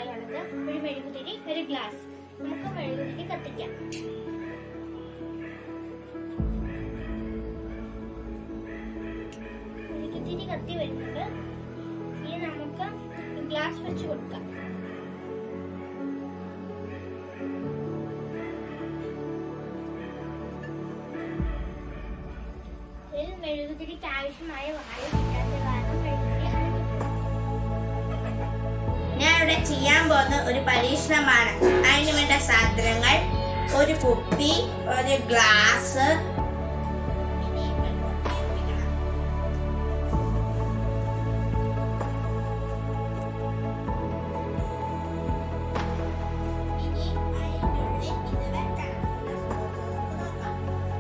ആവശ്യമായുള്ളത് ഒരു മെഴുകുതിരി ഒരു ഗ്ലാസ് നമുക്ക് മെഴുകുതിരി കത്തിക്കാം മെഴുകുതിരി കത്തി വരുന്നുണ്ട് ഇനി നമുക്ക് ഗ്ലാസ് വെച്ച് കൊടുക്കാം ഇതിൽ മെഴുകുതിരിക്ക് ആവശ്യമായ വായു കിട്ടാത്ത കാരണം മെഴുകുതിരി അണഞ്ഞിട്ടുണ്ട് ഞാൻ ഇവിടെ ചെയ്യാൻ പോകുന്ന ഒരു പരീക്ഷണമാണ് അതിന് വേണ്ട സാധനങ്ങൾ ഒരു കുപ്പി ഒരു ഗ്ലാസ് ഇനി വെള്ളം ഉപയോഗിക്കണം. ഇനി അതിനുള്ളിൽ ഇത് വെക്കണം. നോക്കാം.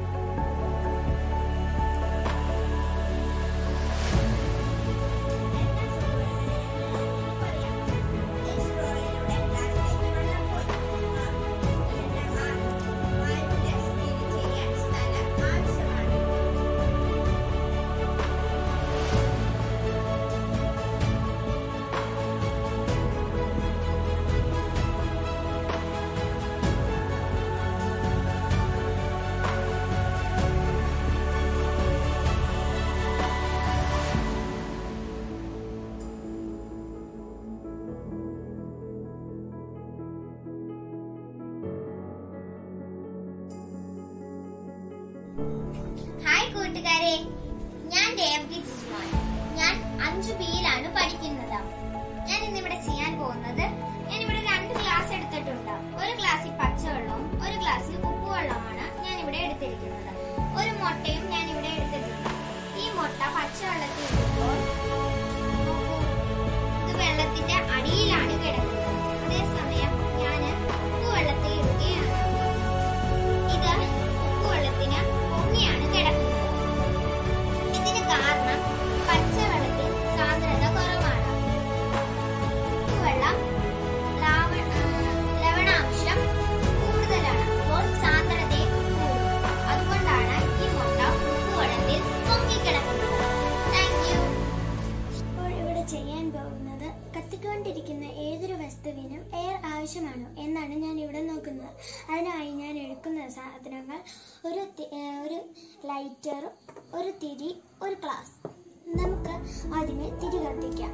ഹായ് കൂട്ടുകാരെ ഞാൻ ദേവകി ജിസ്മോൻ ഞാൻ അഞ്ചു ബിയിലാണ് പഠിക്കുന്നത് ഞാൻ ഇന്നിവിടെ ചെയ്യാൻ പോകുന്നത് ഞാൻ ഇവിടെ രണ്ട് ഗ്ലാസ് എടുത്തിട്ടുണ്ട് ഒരു ഗ്ലാസ്സിൽ പച്ചവെള്ളവും ഒരു ഗ്ലാസ്സിൽ ഉപ്പുവെള്ളവുമാണ് ഞാൻ ഇവിടെ എടുത്തിരിക്കുന്നത് ഒരു മുട്ടയും ഞാൻ ഇവിടെ എടുത്തിട്ടുണ്ട് ഈ മുട്ട പച്ചവെള്ളത്തിൽ ഇടുമ്പോൾ നോക്കൂ, ഇത് വെള്ളത്തിന്റെ അടിയിലാണ് കിടക്കുന്നത് അതേസമയം ഞാൻ ഉപ്പുവെള്ളത്തിൽ ഇടുകയാണ് ഇത് ഉപ്പുവെള്ളത്തിന് പൊങ്ങിയാണ് കിടക്കുന്നത് ഇതിന് കാരണം പച്ചവെള്ളത്തിൽ സാന്ദ്രത കുറവാണ് ഉപ്പുവെള്ളം ലാവ- ആ, ലവണാംശം കൂടുതലാണ് അപ്പോൾ സാന്ദ്രതയും കൂടും അതുകൊണ്ടാണ് ഈ മുട്ട ഉപ്പുവെള്ളത്തിൽ പൊങ്ങിക്കിടക്കുന്നത് താങ്ക് യു ഇപ്പോൾ ഇവിടെ ചെയ്യാൻ പോകുന്നത് കത്തിക്കൊണ്ടിരിക്കുന്ന ഏതൊരു വസ്തുവിനും എയർ ആവശ്യമാണോ എന്നാണ് ഞാൻ ഇവിടെ നോക്കുന്നത് അതിനായി ഞാൻ എടുക്കുന്ന സാധനങ്ങൾ ഒരു തി- ഏഹ് ഒരു ലൈറ്റർ ഒരു തിരി ഒരു ഗ്ലാസ് നമുക്ക് ആദ്യമേ തിരി കത്തിക്കാം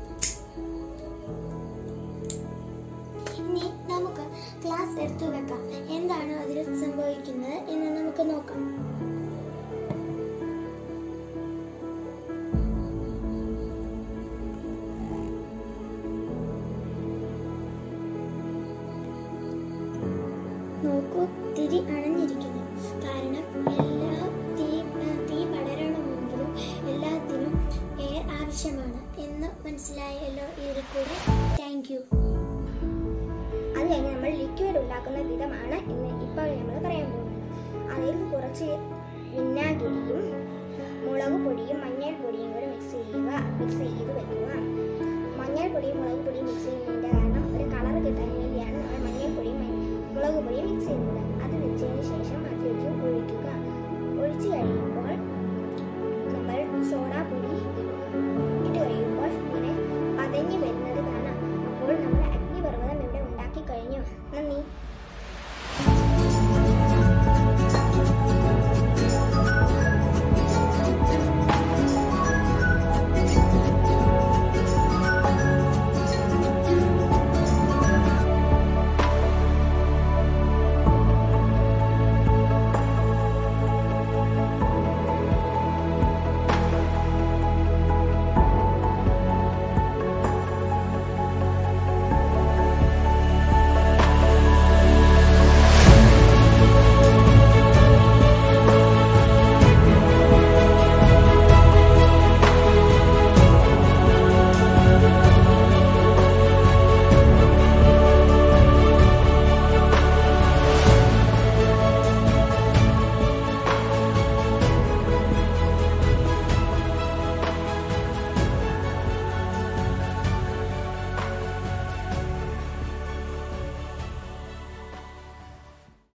ഇനി നമുക്ക് ഗ്ലാസ് എടുത്തു വെക്കാം എന്താണ് അതിൽ സംഭവിക്കുന്നത് എന്ന് നമുക്ക് നോക്കാം നോക്കൂ തിരി അണഞ്ഞിരിക്കുന്നു കാരണം എല്ലാ തീ തീ പടരണമെങ്കിലും എല്ലാത്തിനും എയർ ആവശ്യമാണ് എന്ന് മനസ്സിലായല്ലോ ഇതിൽ കൂടെ താങ്ക് യു അത് കഴിഞ്ഞ് നമ്മൾ ലിക്വിഡ് ഉണ്ടാക്കുന്ന വിധമാണ് ഇന്ന് ഇപ്പോൾ നമ്മൾ പറയാൻ പോകുന്നത് അതിൽ കുറച്ച് വിനാഗിരിയും മുളക് പൊടിയും മഞ്ഞൾപ്പൊടിയും കൂടെ മിക്സ് ചെയ്യുക മിക്സ് ചെയ്ത് വെക്കുക മഞ്ഞൾപ്പൊടിയും മുളക് പൊടിയും മിക്സ്